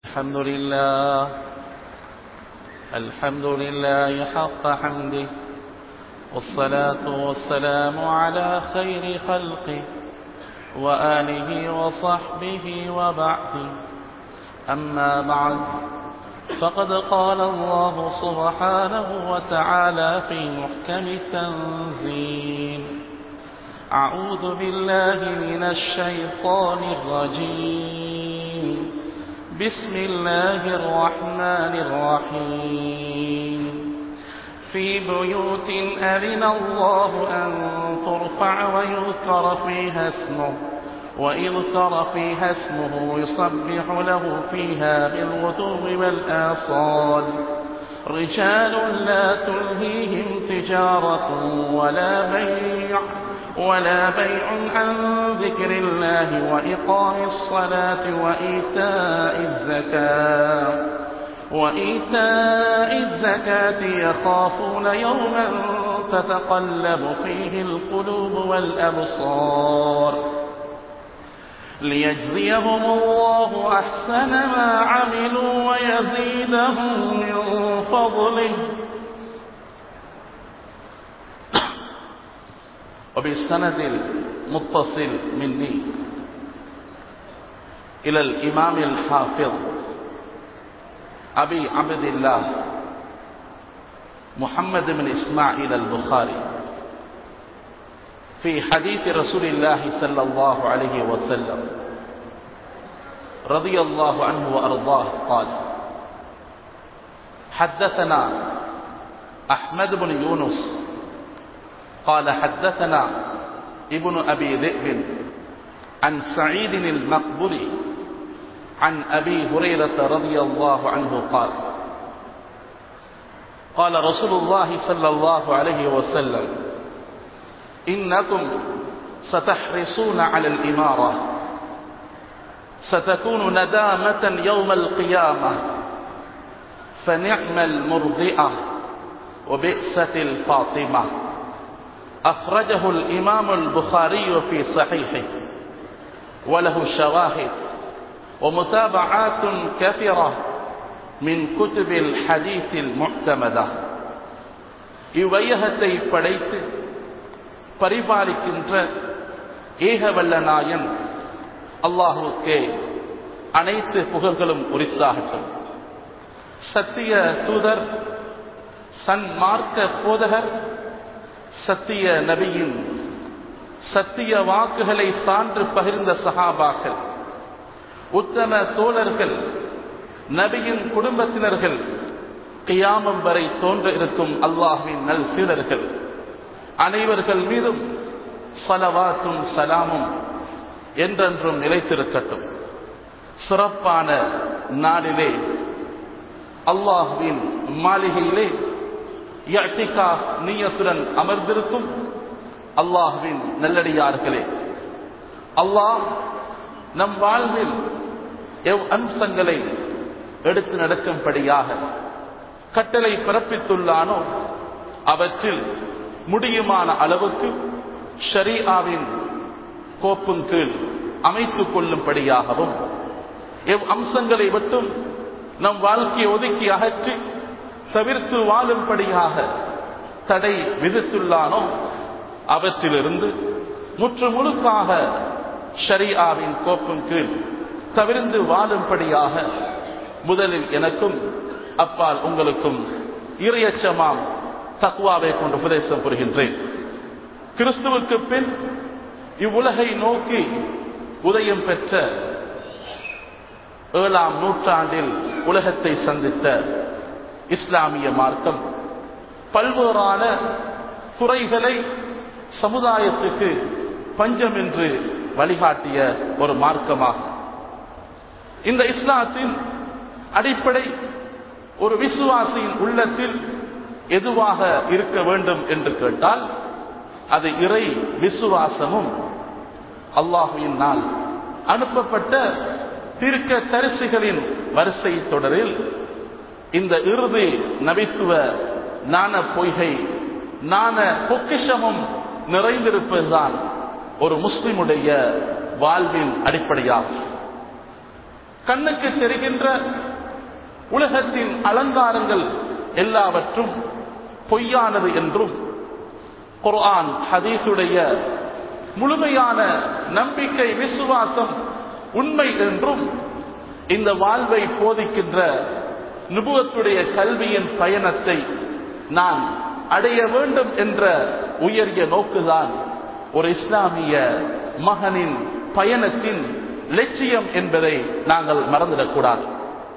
الحمد لله الحمد لله حق حمده والصلاة والسلام على خير خلقه وآله وصحبه وبعده أما بعد فقد قال الله سبحانه وتعالى في محكم تنزيل أعوذ بالله من الشيطان الرجيم بسم الله الرحمن الرحيم في بيوت أذن الله أن ترفع ويذكر فيها اسمه ويذكر فيها اسمه يصبح له فيها بالغدو والآصال رجال لا تلهيهم تجارة ولا بيع ولا بيع عن ذكر الله وإقام الصلاة وإيتاء الزكاة وإيتاء الزكاة يخافون يوما تتقلب فيه القلوب والأبصار ليجزيهم الله أحسن ما عملوا ويزيدهم من فضله وبالسند المتصل مني إلى الإمام الحافظ أبي عبد الله محمد بن إسماعيل البخاري في حديث رسول الله صلى الله عليه وسلم رضي الله عنه وأرضاه قال حدثنا أحمد بن يونس قال حدثنا ابن أبي ذئب عن سعيد المقبري عن أبي هريرة رضي الله عنه قال قال رسول الله صلى الله عليه وسلم إنكم ستحرصون على الإمارة ستكون ندامة يوم القيامة فنعم المرضئة وبئسة الفاطمة أخرجه الإمام البخاري في صحيحه وله شواهد ومتابعات كثيرة من كتب الحديث المعتمدة இவ்வையகத்தை படைத்து பரிபாலிக்கின்ற ஏகவல்ல நாயன் அல்லாஹுக்கே அனைத்து புகழ்களும் உரித்தாகட்டும் சத்திய தூதர் சன்மார்க்க போதகர் சத்திய நபியின் சத்திய வாக்குகளை சான்று பகிர்ந்த சகாபாக்கள் உத்தம தோழர்கள் நபியின் குடும்பத்தினர்கள் கியாமம் வரை தோன்ற இருக்கும் அல்லாஹின் நல் சீடர்கள் அனைவர்கள் மீதும் சலவாத்தும் சலாமும் என்றென்றும் நிலைத்திருக்கட்டும் சிறப்பான நாளிலே அல்லாஹுவின் மாளிகையிலே நீயத்துடன் அமர்ந்திருக்கும் அல்லாஹுவின் நல்லடியார்களே அல்லாஹ் நம் வாழ்வில் எவ் அம்சங்களை எடுத்து நடக்கும்படியாக கட்டளை பிறப்பித்துள்ளானோ அவற்றில் முடியுமான அளவுக்கு ஷரீஆவின் கோப்பும் கீழ் அமைத்துக் கொள்ளும்படியாகவும் எவ் அம்சங்களை விட்டும் நம் வாழ்க்கையை ஒதுக்கி அகற்றி தவிர்த்து வாழும்படியாக தடை விதித்துள்ளானோ அவற்றிலிருந்து முற்று முழுக்காக ஷரியாவின் கோப்பும் கீழ் தவிர்ந்து வாழும்படியாக முதலில் எனக்கும் அப்பால் உங்களுக்கும் இரையச்சமாம் தக்குவாவை கொண்டு உபதேசம் புரிகின்றேன் கிறிஸ்துவுக்கு பின் இவ்வுலகை நோக்கி உதயம் பெற்ற ஏழாம் நூற்றாண்டில் உலகத்தை சந்தித்த இஸ்லாமிய மார்க்கம் பல்வேறான துறைகளை சமுதாயத்துக்கு பஞ்சம் என்று வழிகாட்டிய ஒரு மார்க்கமாகும் இந்த இஸ்லாத்தின் அடிப்படை ஒரு விசுவாசியின் உள்ளத்தில் எதுவாக இருக்க வேண்டும் என்று கேட்டால் அது இறை விசுவாசமும் அல்லாஹுவின் நாள் அனுப்பப்பட்ட தீர்க்க தரிசிகளின் வரிசை தொடரில் இந்த இறுதி நபித்துவ நாண பொய்கை நாண பொக்கிஷமும் நிறைந்திருப்பதுதான் ஒரு முஸ்லிமுடைய வாழ்வின் அடிப்படையாகும் கண்ணுக்கு தெரிகின்ற உலகத்தின் அலங்காரங்கள் எல்லாவற்றும் பொய்யானது என்றும் குர்ஆன் ஹதீஸுடைய முழுமையான நம்பிக்கை விசுவாசம் உண்மை என்றும் இந்த வாழ்வை போதிக்கின்ற நுபுவத்துடைய கல்வியின் பயணத்தை நான் அடைய வேண்டும் என்ற உயரிய நோக்குதான் ஒரு இஸ்லாமிய மகனின் பயணத்தின் லட்சியம் என்பதை நாங்கள் மறந்துடக்கூடாது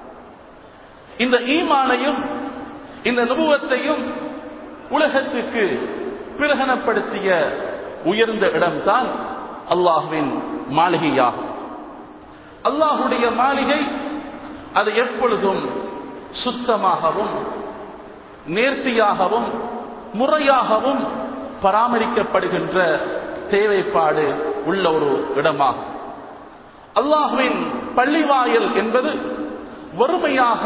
இந்த ஈமானையும் இந்த நுபுவத்தையும் உலகத்துக்கு பிரகனப்படுத்திய உயர்ந்த இடம்தான் அல்லாஹுவின் மாளிகையாகும் அல்லாஹுடைய மாளிகை அது எப்பொழுதும் சுத்தமாகவும் நேர்த்தியாகவும் முறையாகவும் பராமரிக்கப்படுகின்ற தேவைப்பாடு உள்ள ஒரு இடமாகும் அல்லாஹுவின் பள்ளிவாயல் என்பது வறுமையாக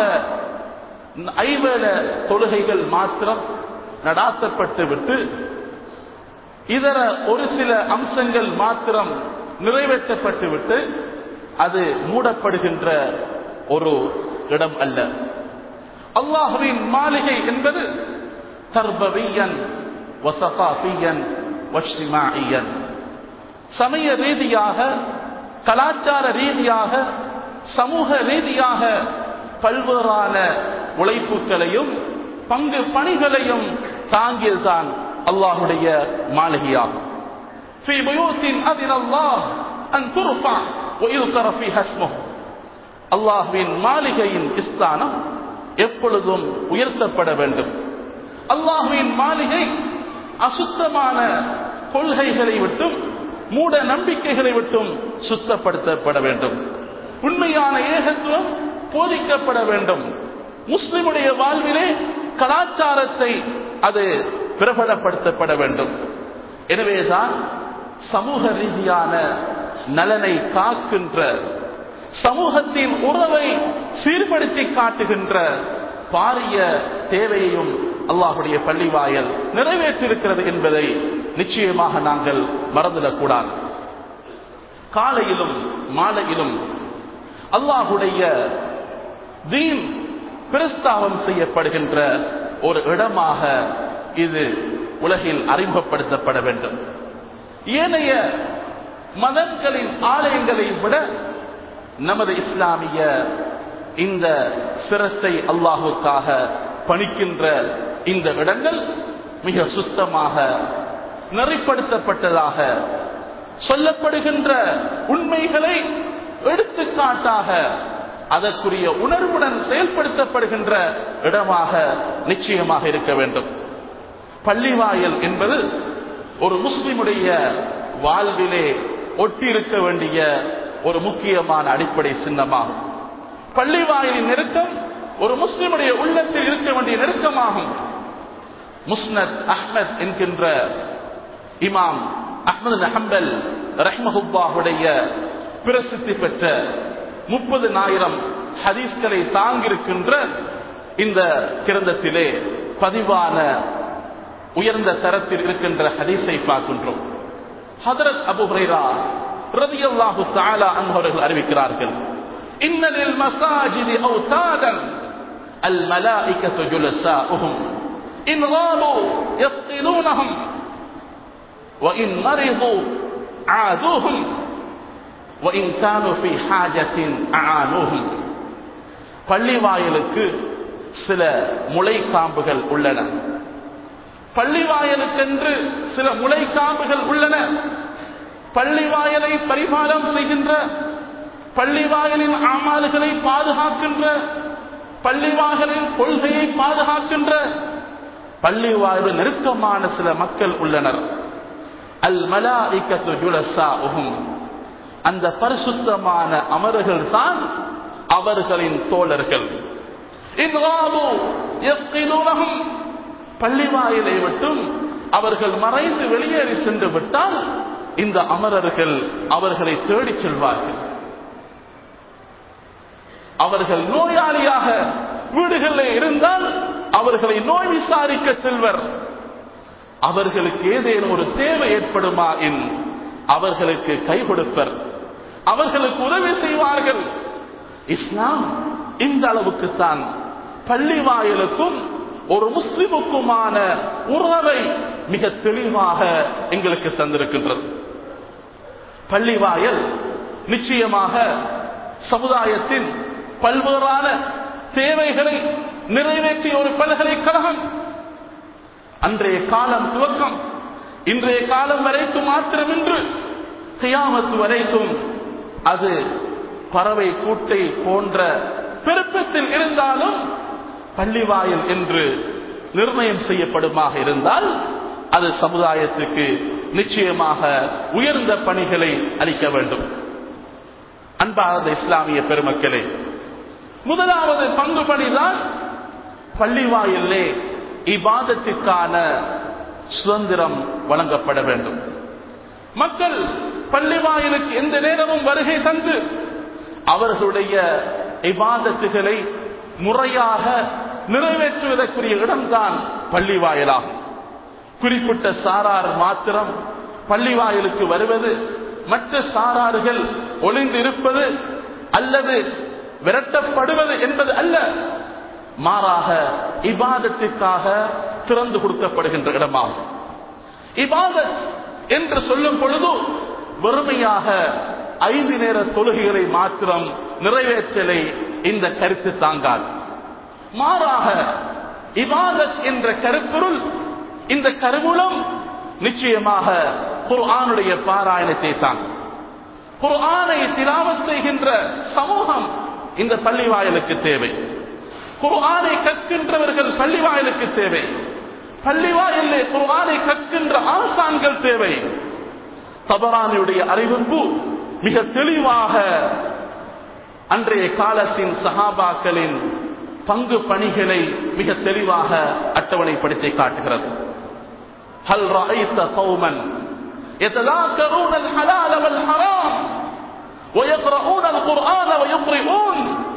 ஐவேல தொழுகைகள் மாத்திரம் நடாத்தப்பட்டு விட்டு இதர ஒரு சில அம்சங்கள் மாத்திரம் நிறைவேற்றப்பட்டு விட்டு அது மூடப்படுகின்ற ஒரு இடம் அல்ல அல்லாஹுவின் மாளிகை என்பது தர்பவியன் வசகாபியன் வஷ்டிமாயன் சமய ரீதியாக கலாச்சார ரீதியாக சமூக ரீதியாக பல்வேறான உழைப்புகளையும் பங்கு பணிகளையும் தாங்கியதுதான் அல்லாஹுடைய மாளிகையாகும் في بيوت أذن الله أن ترفع ويذكر فيها اسمه அல்லாஹுவின் மாளிகையின் ஸ்தானம் எப்பொழுதும் உயர்த்தப்பட வேண்டும் அல்லாஹுவின் மாளிகை அசுத்தமான கொள்கைகளை விட்டும் மூட நம்பிக்கைகளை விட்டும் சுத்தப்படுத்தப்பட வேண்டும் உண்மையான ஏகத்துவம் போதிக்கப்பட வேண்டும் முஸ்லிமுடைய வாழ்விலே கலாச்சாரத்தை அது பிரபலப்படுத்தப்பட வேண்டும் எனவேதான் சமூக ரீதியான நலனை காக்கின்ற சமூகத்தின் உறவை சீர்படுத்தி காட்டுகின்ற பாரிய தேவையையும் அல்லாஹுடைய பள்ளிவாயல் நிறைவேற்றிருக்கிறது என்பதை நிச்சயமாக நாங்கள் மறந்துடக்கூடாது காலையிலும் மாலையிலும் அல்லாஹுடைய தீன் பிரஸ்தாவம் செய்யப்படுகின்ற ஒரு இடமாக இது உலகில் அறிமுகப்படுத்தப்பட வேண்டும் ஏனைய மதங்களின் ஆலயங்களை விட நமது இஸ்லாமிய இந்த சிரத்தை அல்லாஹுக்காக பணிக்கின்ற இந்த இடங்கள் மிக சுத்தமாக நெறிப்படுத்தப்பட்டதாக சொல்லப்படுகின்ற உண்மைகளை எடுத்துக்காட்டாக அதற்குரிய உணர்வுடன் செயல்படுத்தப்படுகின்ற இடமாக நிச்சயமாக இருக்க வேண்டும் பள்ளிவாயல் என்பது ஒரு முஸ்லிமுடைய வாழ்விலே ஒட்டி இருக்க வேண்டிய ஒரு முக்கியமான அடிப்படை சின்னமாகும் பள்ளிவாயலின் நெருக்கம் ஒரு முஸ்லிமுடைய உள்ளத்தில் இருக்க வேண்டிய நெருக்கமாகும் முஸ்னத் அஹ்மத் என்கின்ற இமாம் அஹ்மது ஹம்பல் ரஹ்மஹுல்லாஹுடைய பிரசித்தி பெற்ற முப்பது ஆயிரம் ஹதீஸ்களை தாங்கியிருக்கின்ற இந்த கிரந்தத்திலே பதிவான உயர்ந்த தரத்தில் இருக்கின்ற ஹதீஸை பார்க்கின்றோம் ஹதரத் அபு ஹுரைரா ரதியல்லாஹு தஆலா அன்ஹவர்கள் அறிவிக்கிறார்கள் இன்னலில் மசாஜிதி அவுதாதன் அல் மலாயிகத்து ஜுலசாஉஹும் இன் غابوا يفقدونهم وإن مرضوا عادوهم وإن كانوا في حاجة أعانوهم பள்ளி வாயிலுக்கு சில முளைக்காம்புகள் உள்ளன பள்ளி வாயலுக்கென்று சில முளைக்காம்புகள் உள்ளன பள்ளி வாயலை பரிபாலம் செய்கின்ற பள்ளி வாயலின் ஆமால்களை பாதுகாக்கின்ற பள்ளி வாயலின் கொள்கையை பாதுகாக்கின்ற பள்ளி வாயு நெருக்கமான சில மக்கள் உள்ளனர் அல் மலாஇக்கத்து ஜுலசாஉஹும் அந்த பரிசுத்தமான அமர்கள் தான் அவர்களின் தோழர்கள் பள்ளிவாயிலை விட்டும் அவர்கள் மறைந்து வெளியேறி சென்று விட்டால் இந்த அமரர்கள் அவர்களை தேடிச் செல்வார்கள் அவர்கள் நோயாளியாக வீடுகளில் இருந்தால் அவர்களை நோய் விசாரிக்க செல்வர் அவர்களுக்கு ஏதேனும் ஒரு தேவை ஏற்படுமா என் அவர்களுக்கு கை கொடுப்பர் அவர்களுக்கு உதவி செய்வார்கள் இஸ்லாம் இந்த அளவுக்கு தான் பள்ளி வாயிலுக்கும் ஒரு முஸ்லிமுக்குமான உறவை மிக தெளிவாக எங்களுக்கு தந்திருக்கின்றது பள்ளி வாயல் நிச்சயமாக சமுதாயத்தின் பல்வேறான தேவைகளை நிறைவேற்றிய ஒரு பல்கலைக்கழகம் அன்றைய காலம் துவக்கம் இன்றைய காலம் வரைக்கும் மாத்திரமின்று கியாமத்து வரைக்கும் அது பறவை கூட்டை போன்ற பெருப்பத்தில் இருந்தாலும் பள்ளிவாயல் என்று நிர்ணயம் செய்யப்படுமாக இருந்தால் அது சமுதாயத்துக்கு நிச்சயமாக உயர்ந்த பணிகளை அளிக்க வேண்டும் அன்பாத இஸ்லாமிய பெருமக்களே முதலாவது பங்கு பணிதான் பள்ளிவாயிலே இபாதத்திற்கான சுதந்திரம் வழங்கப்பட வேண்டும் மக்கள் பள்ளிவாயிலுக்கு எந்த நேரமும் வருகை தந்து அவர்களுடைய இபாதத்துகளை முறையாக நிறைவேற்றுவதற்குரிய இடம்தான் பள்ளிவாயலாகும் குறிப்பிட்ட சாரார் மாத்திரம் பள்ளிவாயலுக்கு வருவது மற்ற சாரார்கள் ஒளிந்திருப்பது அல்லது விரட்டப்படுவது என்பது அல்ல மாறாக இபாதத்திற்காக திறந்து கொடுக்கப்படுகின்ற இடமாகும் இபாதத் என்று சொல்லும் பொழுது வெறுமையாக ஐந்து நேர தொழுகைகளை மாத்திரம் நிறைவேற்றலை இந்த கருத்து தாங்காது மாறாக இபாதத் என்ற கருப்பொருள் இந்த கருவூலம் நிச்சயமாக குர்ஆனுடைய பாராயணத்தை தான் குர்ஆனை திலாவத் செய்கின்ற சமூகம் இந்த பள்ளி வாயிலுக்கு தேவை குர்ஆனை கற்கின்றவர்கள் பள்ளி வாயிலுக்கு தேவை பள்ளி வாயிலே குர்ஆனை கற்கின்ற ஆசான்கள் தேவை தபரானியுடைய அறிவிப்பு மிக தெளிவாக அன்றைய காலத்தின் சஹாபாக்களின் பங்கு பணிகளை மிக தெளிவாக அட்டவணைப்படுத்தி காட்டுகிறது هل رأيت قوما يتذاكرون الحلال والحرام ويقرؤون القرآن ويقرؤون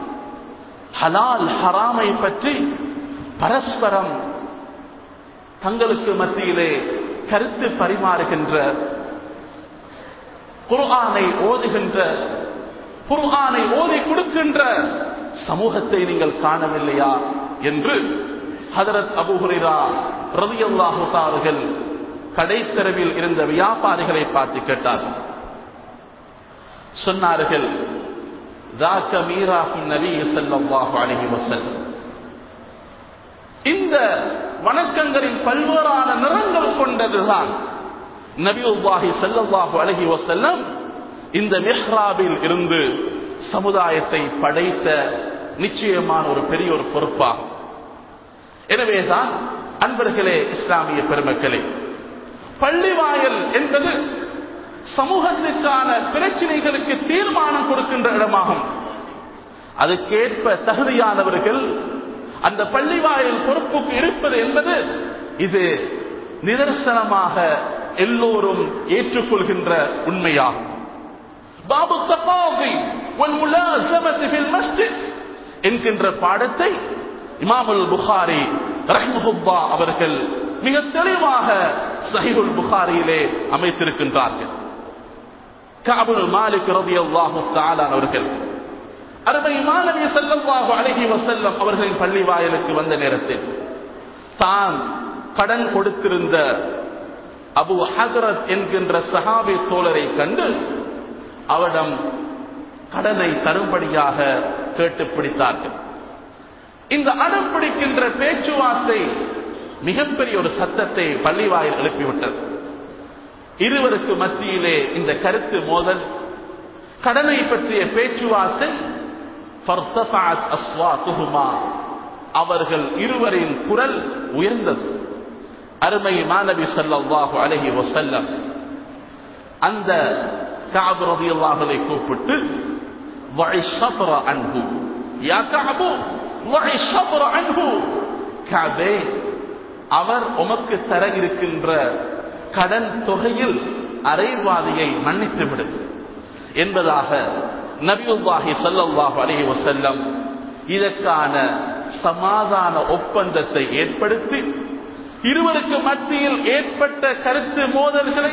ஹலால் ஹராமை பற்றி பரஸ்பரம் தங்களுக்கு மத்தியிலே கருத்து பரிமாறுகின்ற குர்ஆனை ஓதுகின்ற குர்ஆனை ஓதி கொடுக்கின்ற சமூகத்தை நீங்கள் காணவில்லையா என்று ஹதரத் அபுஹுரா ரவியல்லாஹு அவர்கள் கடைத்தரவில் இருந்த வியாபாரிகளை பார்த்து கேட்டார்கள் சொன்னார்கள் ذاك ميراث النبي صلى الله عليه وسلم இந்த வணக்கங்களின் பல்வேறான நிறங்கள் கொண்டதுதான் நபியுல்லாஹி ஸல்லல்லாஹு அலைஹி வஸல்லம் இந்த மிஹ்ராபில் இருந்து சமுதாயத்தை படைத்த நிச்சயமான ஒரு பெரிய ஒரு பொறுப்பாகும் எனவேதான் அன்பர்களே இஸ்லாமிய பெருமக்களே பள்ளிவாயல் என்பது சமூகத்திற்கான பிரச்சனைகளுக்கு தீர்மானம் கொடுக்கின்ற இடமாகும் அதுக்கேற்ப தகுதியானவர்கள் அந்த பள்ளிவாயல் பொறுப்புக்கு இருப்பது என்பது இது நிதர்சனமாக எல்லோரும் ஏற்றுக்கொள்கின்ற உண்மையாகும் பாபு தப்பாவி என்கின்ற பாடத்தை இமாமுல் புகாரி ரஹ்மஹுப்பா அவர்கள் மிக தெளிவாக சஹிபுல் புகாரியிலே அமைத்திருக்கின்றார்கள் காபுல் மாலிக் ரதியல்லாஹு தஆலா அவர்கள் அருமை மாணவி ஸல்லல்லாஹு அலைஹி வஸல்லம் அவர்களின் பள்ளி வாயிலுக்கு வந்த நேரத்தில் தான் கடன் கொடுத்திருந்த அபு ஹசரத் என்கின்ற சஹாபி தோழரை கண்டு அவரிடம் கடனை தரும்படியாக கேட்டு பிடித்தார்கள் இந்த அடம் பிடிக்கின்ற பேச்சுவார்த்தை மிகப்பெரிய ஒரு சத்தத்தை பள்ளிவாயில் எழுப்பிவிட்டது இருவருக்கு மத்தியிலே இந்த கருத்து மோதல் கடனை பற்றிய பேச்சுவார்த்தை அவர்கள் இருவரின் குரல் உயர்ந்தது அருமை மாணவி சல்லாஹு அலஹி வசல்லம் அந்த காபரதியல்லாஹலை கூப்பிட்டு அன்பு யா காபு அன்பு காபே அவர் உமக்கு தர இருக்கின்ற கடன் தொகையில் அரைவாதியை மன்னித்து விடு என்பதாக நபியுல்லாஹி சல்லாஹு அலஹி வசல்லம் இதற்கான சமாதான ஒப்பந்தத்தை ஏற்படுத்தி இருவருக்கு மத்தியில் ஏற்பட்ட கருத்து மோதல்களை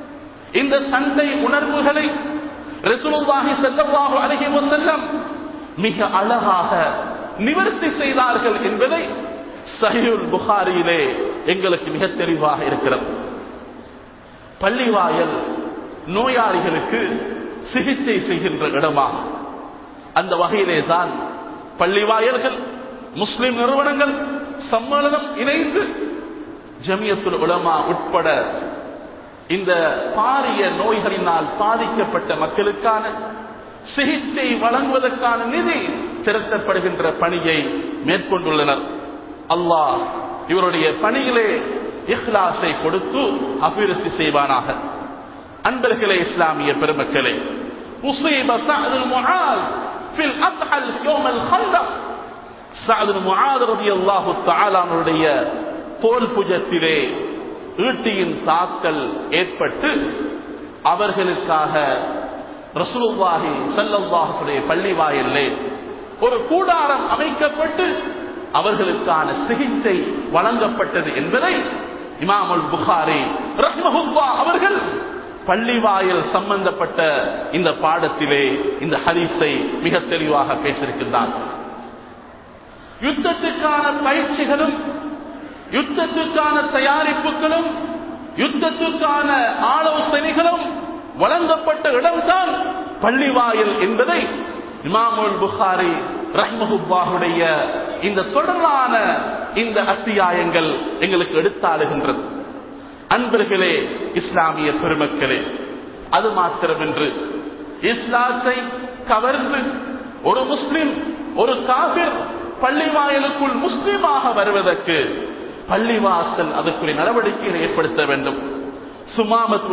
இந்த சண்டை உணர்வுகளை ரசூலுல்லாஹி ஸல்லல்லாஹு அலைஹி வஸல்லம் மிக அழகாக நிவர்த்தி செய்தார்கள் என்பதை சஹியுல் புகாரியிலே எங்களுக்கு மிக தெளிவாக இருக்கிறது பள்ளிவாயல் நோயாளிகளுக்கு சிகிச்சை செய்கின்ற இடமாகும் அந்த வகையிலே தான் பள்ளிவாயல்கள் முஸ்லிம் நிறுவனங்கள் சம்மேளனம் இணைந்து ஜமியத்துல் உலமா உட்பட இந்த பாரிய நோய்களினால் பாதிக்கப்பட்ட மக்களுக்கான சிகிச்சை வழங்குவதற்கான நிதி திரட்டப்படுகின்ற பணியை மேற்கொண்டுள்ளனர் அல்லாஹ் இவருடைய பணியிலே இஹ்லாஸை கொடுத்து அபிவிருத்தி செய்வானாக அன்பர்களே இஸ்லாமிய பெருமக்களே أصيب سعد المعاذ في الأضحى يوم الخندق سعد المعاذ رضي الله تعالى عنுடைய தோல் புஜத்திலே ஈட்டியின் தாக்கல் ஏற்பட்டு அவர்களுக்காக ரசூலுல்லாஹி ஸல்லல்லாஹுடைய பள்ளி வாயிலே ஒரு கூடாரம் அமைக்கப்பட்டு அவர்களுக்கான சிகிச்சை வழங்கப்பட்டது என்பதை இமாமுல் புகாரி ரஹ்மஹுல்லா அவர்கள் பள்ளிவாயல் சம்பந்தப்பட்ட இந்த பாடத்திலே இந்த ஹதீஸை மிக தெளிவாக பேசியிருக்கின்றார் யுத்தத்துக்கான பயிற்சிகளும் யுத்தத்துக்கான தயாரிப்புகளும் யுத்தத்துக்கான ஆலோசனைகளும் வழங்கப்பட்ட இடம்தான் பள்ளிவாயல் என்பதை இமாமுல் புகாரி ரஹ்மஹுல்லாஹுடைய இந்த தொடரான இந்த அத்தியாயங்கள் எங்களுக்கு எடுத்தாளுகின்றது அன்பர்களே இஸ்லாமிய பெருமக்களே அது மாத்திரமின்று இஸ்லாத்தை கவர்ந்து ஒரு முஸ்லிம் ஒரு காபிர் பள்ளிவாயலுக்குள் முஸ்லிமாக வருவதற்கு பள்ளிவாசல் அதற்குரிய நடவடிக்கைகளை ஏற்படுத்த வேண்டும் சுமாமத்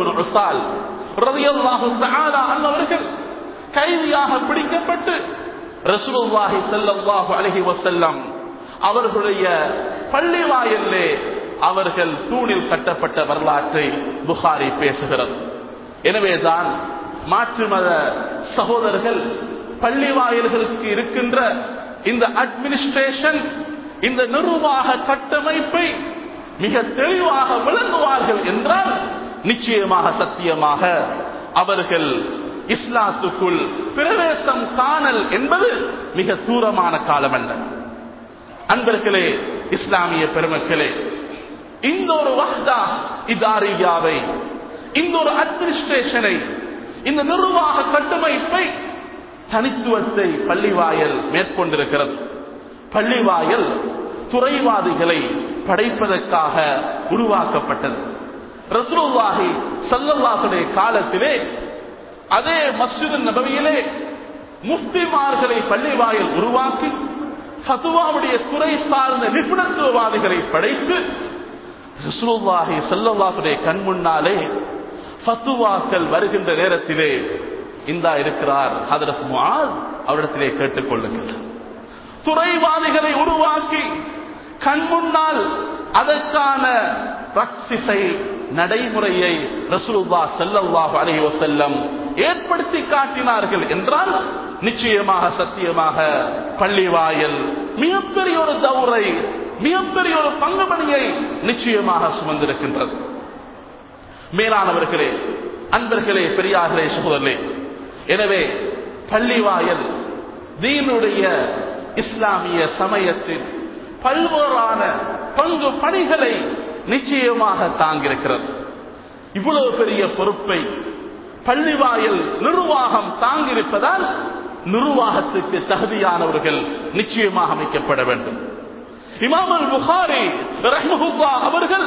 அவர்கள் கைதியாக பிடிக்கப்பட்டு ரசூலுல்லாஹி ஸல்லல்லாஹு அலைஹி வஸல்லம் அவர்களுடைய பள்ளிவாயல்லே அவர்கள் தூணில் கட்டப்பட்ட வரலாற்றை புகாரி பேசுகிறது எனவேதான் மாற்று மத சகோதரர்கள் பள்ளி வாயில்களுக்கு இருக்கின்ற இந்த அட்மினிஸ்ட்ரேஷன் இந்த நிர்வாக கட்டமைப்பை மிக தெளிவாக விளங்குவார்கள் என்றால் நிச்சயமாக சத்தியமாக அவர்கள் இஸ்லாத்துக்குள் பிரவேசம் காணல் என்பது மிக தூரமான காலம் அல்ல அன்பர்களே இஸ்லாமிய பெருமக்களே இந்த ஒரு வஹ்தா இதாரியாவை இந்த ஒரு அட்மினிஸ்ட்ரேஷனை இந்த நிர்வாக கட்டமைப்பை தனித்துவத்தை பள்ளிவாயல் மேற்கொண்டிருக்கிறது பள்ளிவாயல் துறைவாதிகளை படைப்பதற்காக உருவாக்கப்பட்டது ரசூலுல்லாஹி சல்லல்லாஹுடைய காலத்திலே அதே மஸ்ஜித் நபவியிலே முஸ்லிமார்களை பள்ளிவாயல் உருவாக்கி ஃபதுவாவுடைய துறை சார்ந்த நிபுணத்துவவாதிகளை படைத்து ரசூலுல்லாஹி ஸல்லல்லாஹுடைய கண் முன்னாலே ஃபத்துவாக்கள் வருகின்ற நேரத்திலே இந்தா இருக்கிறார் ஹதரத் முஆஸ் அவரிடத்திலே கேட்டுக் கொள்ளுங்கள் துறைவாதிகளை உருவாக்கி கண் முன்னால் அதற்கான பிரக்சிசை நடைமுறையை ரசூலுல்லா ஸல்லல்லாஹு அலைஹி வஸல்லம் ஏற்படுத்தி காட்டினார்கள் என்றால் நிச்சயமாக சத்தியமாக பள்ளிவாயல் மிகப்பெரிய ஒரு தௌரை மிகப்பெரிய ஒரு பங்குபணியை நிச்சயமாக சுமந்திருக்கின்றது மேலானவர்களே அன்பர்களே பெரியார்களே சகோதரர்களே எனவே பள்ளிவாயல் தீனுடைய இஸ்லாமிய சமயத்தின் பல்வேறான பங்கு பணிகளை நிச்சயமாக தாங்கியிருக்கிறது இவ்வளவு பெரிய பொறுப்பை பள்ளிவாயல் நிர்வாகம் தாங்கியிருப்பதால் நிர்வாகத்துக்கு தகுதியானவர்கள் நிச்சயமாக அமைக்கப்பட வேண்டும் இமாமல் புகாரி ரஹ்மஹுல்லா அவர்கள்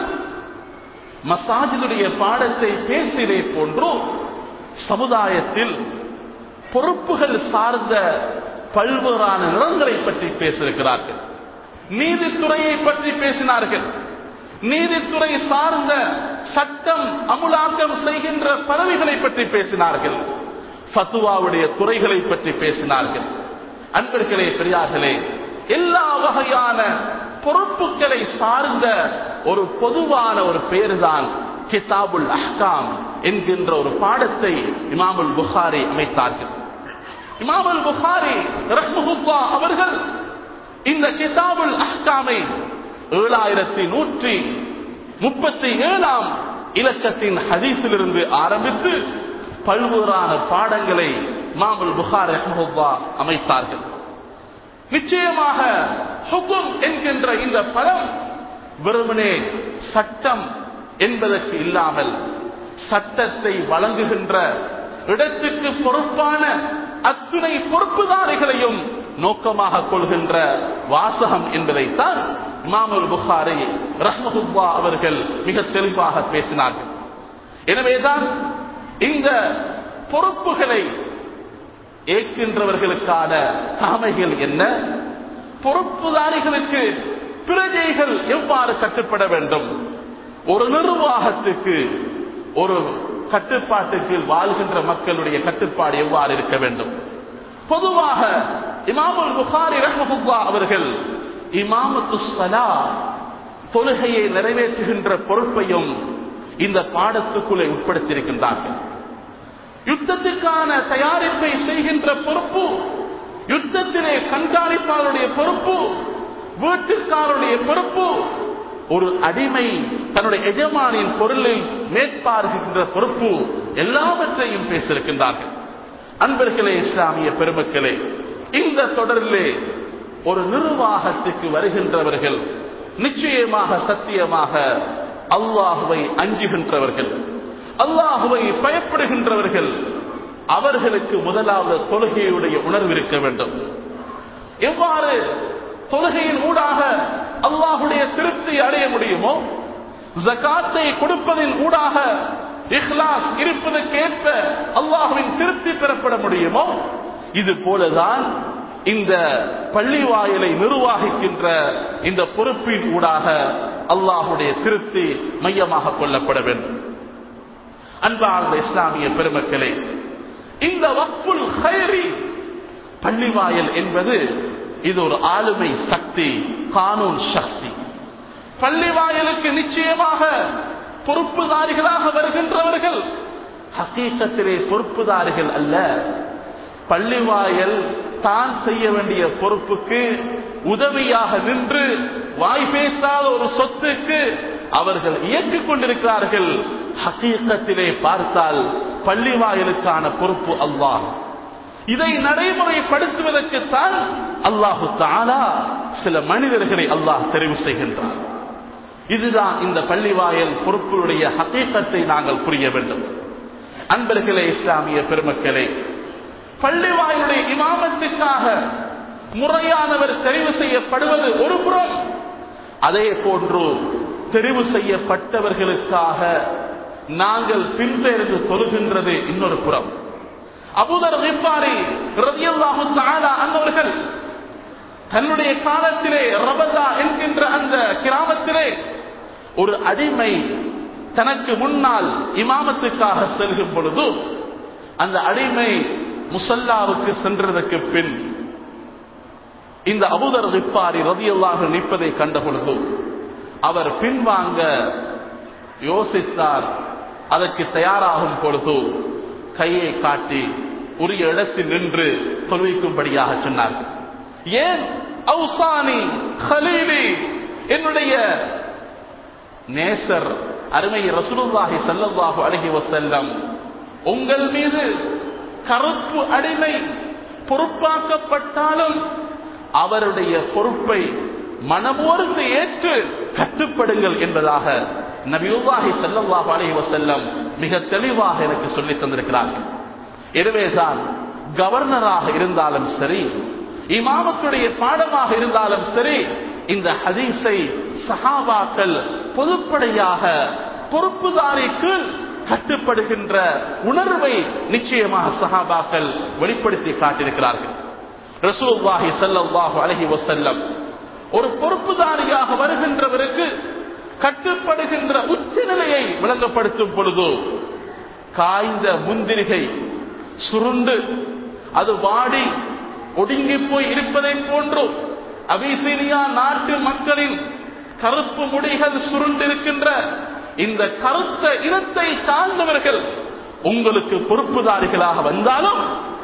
மசாஜினுடைய பாடத்தை பேசினே போன்று சமுதாயத்தில் பொறுப்புகள் சார்ந்த பல்வேறான நிறங்களை பற்றி பேசியிருக்கிறார்கள் நீதித்துறையை பற்றி பேசினார்கள் நீதித்துறை சார்ந்த சட்டம் அமுலாக்கம் செய்கின்ற பதவிகளை பற்றி பேசினார்கள் ஃபத்துவாவுடைய துறைகளை பற்றி பேசினார்கள் அன்பர்களே பெரியார்களே எல்லா வகையான பொறுப்புகளை சார்ந்த ஒரு பொதுவான ஒரு பேருதான் கிதாபுல் அஹ்காம் என்கின்ற ஒரு பாடத்தை இமாமுல் புகாரி அமைத்தார்கள் இமாமுல் புகாரி ரஹ்மஹுல்லா அவர்கள் இந்த கிதாபுல் அஹ்காமை ஏழாயிரத்தி நூற்றி முப்பத்தி ஏழாம் இலக்கத்தின் ஹதீஸிலிருந்து ஆரம்பித்து பல்வேறான பாடங்களை மாமுல் புகார் ரஹ்மஹுல்லா அமைத்தார்கள் நிச்சயமாக ஹுகும் என்கின்ற இந்த பதம் வெறுமனே சட்டம் என்பதற்கு இல்லாமல் சட்டத்தை வழங்குகின்ற இடத்துக்கு பொறுப்பான அத்துணை பொறுப்புதாரிகளையும் நோக்கமாக கொள்கின்ற வாசகம் என்பதைத்தான் இமாமுல் புகாரி ரஹ்மஹுல்லா அவர்கள் மிக தெளிவாக பேசினார்கள் எனவேதான் இந்த பொறுப்புகளை ஏற்கின்றவர்களுக்கான சாமைகள் என்ன பொறுப்புதாரிகளுக்கு பிரஜைகள் எவ்வாறு கட்டுப்பட வேண்டும் ஒரு நிர்வாகத்துக்கு ஒரு கட்டுப்பாட்டுக்கு வாழ்கின்ற மக்களுடைய கட்டுப்பாடு எவ்வாறு இருக்க வேண்டும் பொதுவாக இமாமுல் புகாரி ரஹ்மஹுல்லா அவர்கள் இமாமத்து சலா தொழுகையை நிறைவேற்றுகின்ற பொறுப்பையும் இந்த பாடத்துக்குள்ளே உட்படுத்தியிருக்கின்றார்கள் யுத்தத்துக்கான தயாரிப்பை செய்கின்ற பொறுப்பு யுத்தத்திலே கண்காணிப்பாளருடைய பொறுப்பு வீட்டுக்காரருடைய பொறுப்பு ஒரு அடிமை தன்னுடைய எஜமானின் பொருளை மேற்பார்க்கின்ற பொறுப்பு எல்லாவற்றையும் பேசியிருக்கின்றார்கள் அன்பர்களே இஸ்லாமிய பெருமக்களே இந்த தொடரிலே ஒரு நிர்வாகத்துக்கு வருகின்றவர்கள் நிச்சயமாக சத்தியமாக அல்லாஹுவை அஞ்சுகின்றவர்கள் அல்லாஹுவை பயப்படுகின்றவர்கள் அவர்களுக்கு முதலாவது தொழுகையுடைய உணர்வு இருக்க வேண்டும் எவ்வாறு தொழுகையின் ஊடாக அல்லாஹுடைய திருப்தி அடைய முடியுமோ ஜகாத்தை கொடுப்பதின் ஊடாக இஹ்லாஸ் இருப்பதற்கேற்ப அல்லாஹுவின் திருப்தி பெறப்பட முடியுமோ இது போலதான் இந்த பள்ளி வாயிலை நிர்வாகிக்கின்ற இந்த பொறுப்பின் ஊடாக அல்லாஹுடைய திருப்தி மையமாக கொள்ளப்பட வேண்டும் அன்பார்ந்த இஸ்லாமிய பெருமக்களே இந்த வக்குல் ஹைரி பள்ளிவாயல் என்பது இது ஒரு ஆளுமை சக்தி கானூன் சக்தி பள்ளிவாயலுக்கு நிச்சயமாக பொறுப்புதாரிகளாக வருகின்றவர்கள் ஹக்கீக்கத்திலே பொறுப்புதாரிகள் அல்ல பள்ளிவாயல் தான் செய்ய வேண்டிய பொறுப்புக்கு உதவியாக நின்று வாய் பேசாத ஒரு சொத்துக்கு அவர்கள் இயக்கிக் கொண்டிருக்கிறார்கள் ஹக்கீக்கத்திலே பார்த்தால் பள்ளிவாயலுக்கான பொறுப்பு அல்லாஹ் இதை நடைமுறைப்படுத்துவதற்குத்தான் அல்லாஹு தாலா சில மனிதர்களை அல்லாஹ் தெரிவு செய்கின்றார் இதுதான் இந்த பள்ளிவாயல் பொறுப்புடைய ஹக்கீக்கத்தை நாங்கள் புரிய வேண்டும் அன்பர்களே இஸ்லாமிய பெருமக்களே பள்ளிவாயுடைய இமாமத்துக்காக முறையானவர் தெரிவு செய்யப்படுவது ஒரு புறம் அதே போன்று தெரிவு செய்யப்பட்டவர்களுக்காக நாங்கள் பின்பெயர்ந்து தொழுகின்றது இன்னொரு புறம் அபுதர் விப்பாரி ரதியல்லாஹு தஆலா அன்னவர்கள் தன்னுடைய காலத்திலே ரபதா என்கின்ற அந்த கிராமத்திலே ஒரு அடிமை தனக்கு முன்னால் இமாமத்துக்காக செல்கும் பொழுது அந்த அடிமை முசல்லாவுக்கு சென்றதற்கு பின் இந்த அபுதர் விப்பாரி ரதியல்லாக நிற்பதை கண்ட பொழுது அவர் பின்வாங்க யோசித்தார் அதற்கு தயாராகும் பொழுது கையை காட்டி உரிய இடத்தில் நின்று தொழுவிக்கும்படியாக சொன்னார் ஏன் அவுசானி ஹலீலி என்னுடைய நேசர் அருமை ரசூலுல்லாஹி ஸல்லல்லாஹு அலைஹி வஸல்லம் உங்கள் மீது கருப்பு அடிமை பொறுப்பாக்கப்பட்டாலும் அவருடைய பொறுப்பை மனமோர்ந்து ஏற்று கட்டுப்படுங்கள் என்பதாக நபியுல்லாஹி ஸல்லல்லாஹு அலைஹி வஸல்லம் மிக தெளிவாக எனக்கு சொல்லி தந்திருக்கிறார்கள் எனவேதான் கவர்னராக இருந்தாலும் சரி இமாமத்துடைய பாடமாக இருந்தாலும் சரி இந்த ஹதீஸை சஹாபாக்கள் பொதுப்படையாக பொறுப்புதாரிக்கு கட்டுப்படுகின்ற உணர்வை நிச்சயமாக சஹாபாக்கள் வெளிப்படுத்தி காட்டியிருக்கிறார்கள் ரசூல்லாஹி ஸல்லல்லாஹு அலைஹி வஸல்லம் ஒரு பொறுப்புதாரியாக வருகின்றவருக்கு கட்டுப்படுகின்ற உச்ச நிலையை விளங்கப்படுத்தும் பொழுது காய்ந்த முந்திரிகை சுருண்டு அது வாடி ஒடுங்கி போய் இருப்பதை போன்று அபிசீனியா நாட்டு மக்களின் கருப்பு முடிகள் சுருண்டிருக்கின்ற இந்த கருத்த இனத்தை சார்ந்தவர்கள் உங்களுக்கு பொறுப்புதாரிகளாக வந்தாலும்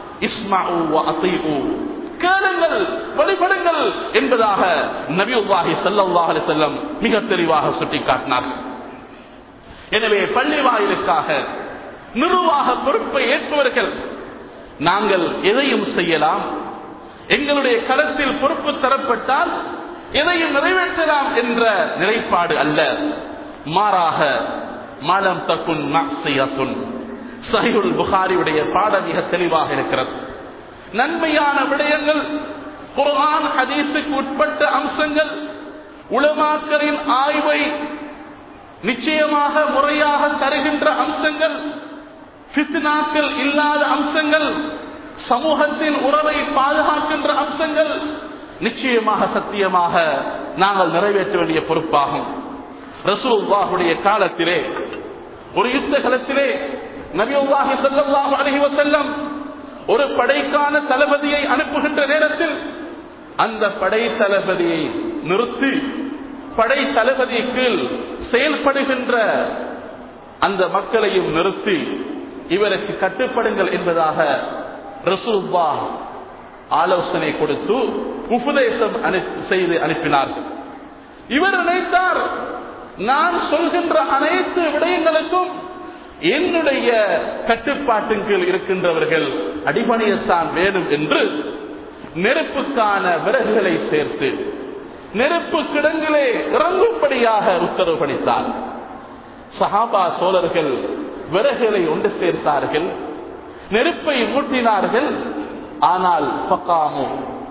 கேளுங்கள் வழிபடுங்கள் என்பதாக நபியுல்லாஹி ஸல்லல்லாஹு அலைஹி வஸல்லம் மிக தெளிவாக சுட்டிக்காட்டினார்கள் எனவே பள்ளி வாயிலுக்காக நிர்வாக பொறுப்பை ஏற்பவர்கள் நாங்கள் எதையும் செய்யலாம் எங்களுடைய களத்தில் பொறுப்பு தரப்பட்டால் எதையும் நிறைவேற்றலாம் என்ற நிலைப்பாடு அல்ல மாறாக மாலம் தக்குன் மாக்சியத்துன் சஹிகுல் புகாரியுடைய பாடம் மிக தெளிவாக இருக்கிறது நன்மையான விடயங்கள் குர்ஆன் ஹதீஸுக்கு உட்பட்ட அம்சங்கள் உலமாக்களின் ஆய்வை நிச்சயமாக முறையாக தருகின்ற அம்சங்கள் பித்னாக்கள் இல்லாத அம்சங்கள் சமூகத்தின் உறவை பாதுகாக்கின்ற அம்சங்கள் நிச்சயமாக சத்தியமாக நாங்கள் நிறைவேற்ற வேண்டிய பொறுப்பாகும் ரசூல்லாஹுடைய காலத்திலே ஒரு யுத்த காலத்திலே நபியுல்லாஹி ஸல்லல்லாஹு அலைஹி வஸல்லம் ஒரு படைக்கான தளபதியை அனுப்புகின்ற நேரத்தில் அந்த படை தளபதியை நிறுத்தி படை தளபதி கீழ் செயல்படுகின்ற அந்த மக்களையும் நிறுத்தி இவருக்கு கட்டுப்படுங்கள் என்பதாக ரசூல்லா ஆலோசனை கொடுத்து உபதேசம் செய்து அனுப்பினார்கள் இவர் நினைத்தார் நான் சொல்கின்ற அனைத்து விடயங்களுக்கும் என்னுடைய கட்டுப்பாட்டின் கீழ் இருக்கின்றவர்கள் அடிபணியத்தான் வேணும் என்று நெருப்புக்கான விறகுகளை சேர்த்து நெருப்பு கிடங்கிலே இறங்கும்படியாக உத்தரவு பணித்தார் சஹாபா சோழர்கள் விறகுகளை ஒன்று சேர்த்தார்கள் நெருப்பை மூட்டினார்கள் ஆனால் பக்காமோ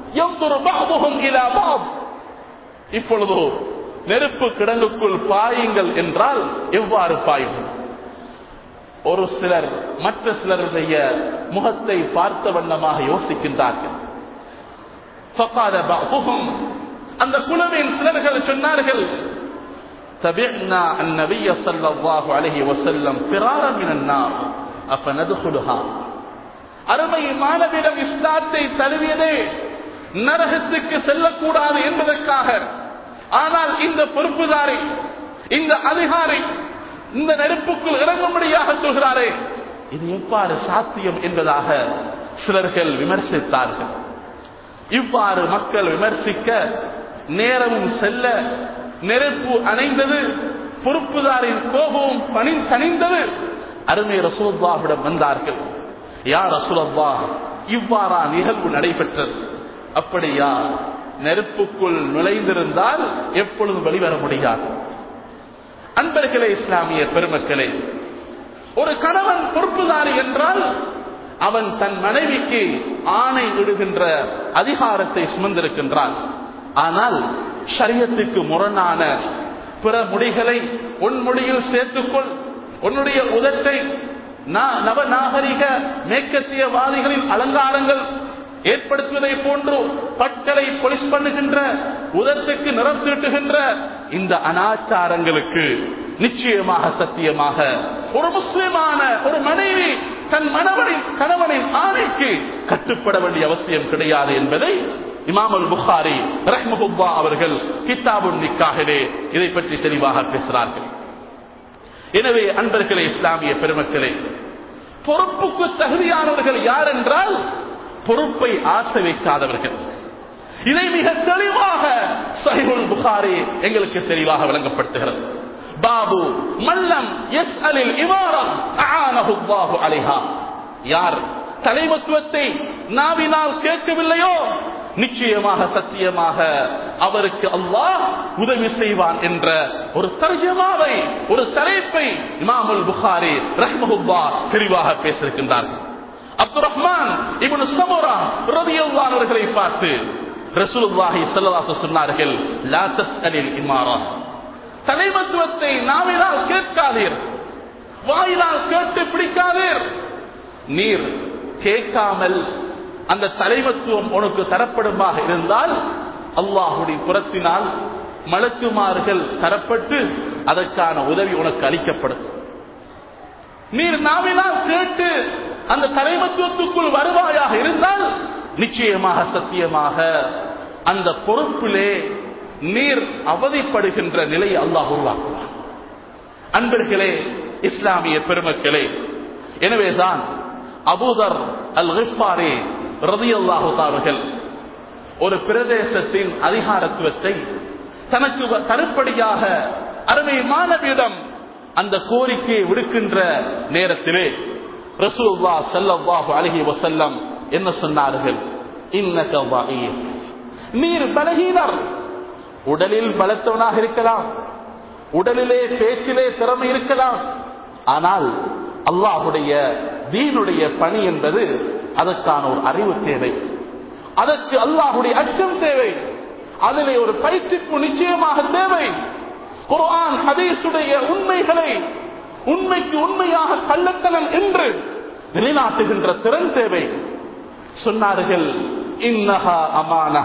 இப்பொழுதோ நெருப்பு கிடங்குக்குள் பாயுங்கள் என்றால் எவ்வாறு பாயும் ஒரு சிலர் மற்ற சிலருடைய முகத்தை பார்த்த வண்ணமாக யோசிக்கின்றார்கள் அந்த குழுவின் சிலர்கள் சொன்னார்கள் تبعنا النبي صلى الله عليه وسلم فرارا من النار أفندخلها அருமை மாணவிடம் இஸ்லாத்தை தழுவியதே நரகத்துக்கு செல்லக்கூடாது என்பதற்காக ஆனால் இந்த பொறுப்புதாரி இந்த அதிகாரி இந்த நெருப்புக்குள் இறங்கும்படியாக சொல்கிறாரே இது எவ்வாறு சாத்தியம் என்பதாக சிலர்கள் விமர்சித்தார்கள் இவ்வாறு மக்கள் விமர்சிக்க நேரமும் செல்ல நெருப்பு அணைந்தது பொறுப்புதாரின் கோபமும் பணி தணிந்தது அருமை ரசூல்லாவிடம் வந்தார்கள் யார் ரசூலல்லா இவ்வாறா நிகழ்வு நடைபெற்றது அப்படியா நெருப்புக்குள் நுழைந்திருந்தால் எப்பொழுதும் வெளிவர முடியாது அன்பர்களே இஸ்லாமிய பெருமக்களே ஒரு கணவன் பொறுப்புதாரி என்றால் அவன் தன் மனைவிக்கு ஆணை இடுகின்ற அதிகாரத்தை சுமந்திருக்கின்றான் ஆனால் சரியத்துக்கு முரணான பிற முடிகளை உன் முடியில் சேர்த்துக்கொள் உன்னுடைய உதட்டை நவநாகரிக மேற்கத்தியவாதிகளின் அலங்காரங்கள் ஏற்படுத்துவதை போன்று பட்களை பொலிஸ் பண்ணுகின்ற உதத்துக்கு நிறம் தீட்டுகின்ற இந்த அனாச்சாரங்களுக்கு நிச்சயமாக சத்தியமாக ஒரு முஸ்லிமான ஒரு மனைவி தன் மனவனின் கணவனின் ஆணைக்கு கட்டுப்பட வேண்டிய அவசியம் கிடையாது என்பதை இமாமுல் புகாரி ரஹ்மஹுல்லா அவர்கள் கித்தாபுன் நிக்காகவே இதை பற்றி தெளிவாக பேசுகிறார்கள் எனவே அன்பர்களே இஸ்லாமிய பெருமக்களே பொறுப்புக்கு தகுதியானவர்கள் யார் என்றால் பொறுப்பை ஆசை வைக்காதவர்கள் இதை மிக தெளிவாக சஹிபுல் புகாரி எங்களுக்கு தெளிவாக விளங்கப்படுத்துகிறது பாபு மல்லம் எஸ் அலில் இமாரம் அஹானஹுல்லாஹு அலைஹா யார் தலைமத்துவத்தை நாவினால் கேட்கவில்லையோ நிச்சயமாக சத்தியமாக அவருக்கு அல்லாஹ் உதவி செய்வான் என்ற ஒரு தர்ஜமாவை ஒரு தலைப்பை இமாமுல் புகாரி ரஹ்மஹுல்லா தெளிவாக பேசியிருக்கின்றார்கள் அப்துல் ரஹ்மான் இவனு சமோரா ரதியுல்லான் அவர்களை பார்த்து ரசூலுல்லாஹி ஸல்லல்லாஹு சொன்னார்கள் லா தஸ்அலில் இமாரா தலைமத்துவத்தை நாவினால் கேட்காதீர் வாயினால் கேட்டு பிடிக்காதீர் நீர் கேட்காமல் அந்த தலைமத்துவம் உனக்கு தரப்படுமாக இருந்தால் அல்லாஹுடைய புறத்தினால் மலக்குமார்கள் தரப்பட்டு அதற்கான உதவி உனக்கு அளிக்கப்படும் நீர் நாவினால் கேட்டு அந்த தலைமத்துவத்துக்குள் வருவாயாக இருந்தால் நிச்சயமாக சத்தியமாக அந்த பொறுப்பிலே நீர் அவதிப்படுகின்ற நிலையை அல்லாஹ் உருவாக்குவார் அன்பர்களே இஸ்லாமிய பெருமக்களே எனவேதான் அபூதர் அல் கிஃபாரி ரதியல்லாஹு அவர்கள் ஒரு பிரதேசத்தின் அதிகாரத்துவத்தை தனக்கு தருப்படியாக அருமை மாணவியிடம் அந்த கோரிக்கையை விடுக்கின்ற நேரத்திலே ரசூல்லா சல்லல்லாஹு அலஹி வசல்லம் என்ன சொன்னார்கள் இன்னக ضعيف. நீர் பலகீனர் உடலில் பலத்தவனாக இருக்கலாம் உடலிலே பேச்சிலே திறமை இருக்கலாம் ஆனால் அல்லாஹுடைய தீனுடைய பணி என்பது அதற்கான ஒரு அறிவு தேவை அதற்கு அல்லாஹுடைய அச்சம் தேவை அதிலே ஒரு பயிற்சிப்பு நிச்சயமாக தேவை குர்ஆன் ஹதீஸுடைய உண்மைகளை உண்மைக்கு உண்மையாக கள்ளத்தனம் என்று நிலைநாட்டுகின்ற திறன் தேவை சொன்னார்கள் இன்னஹா அமானா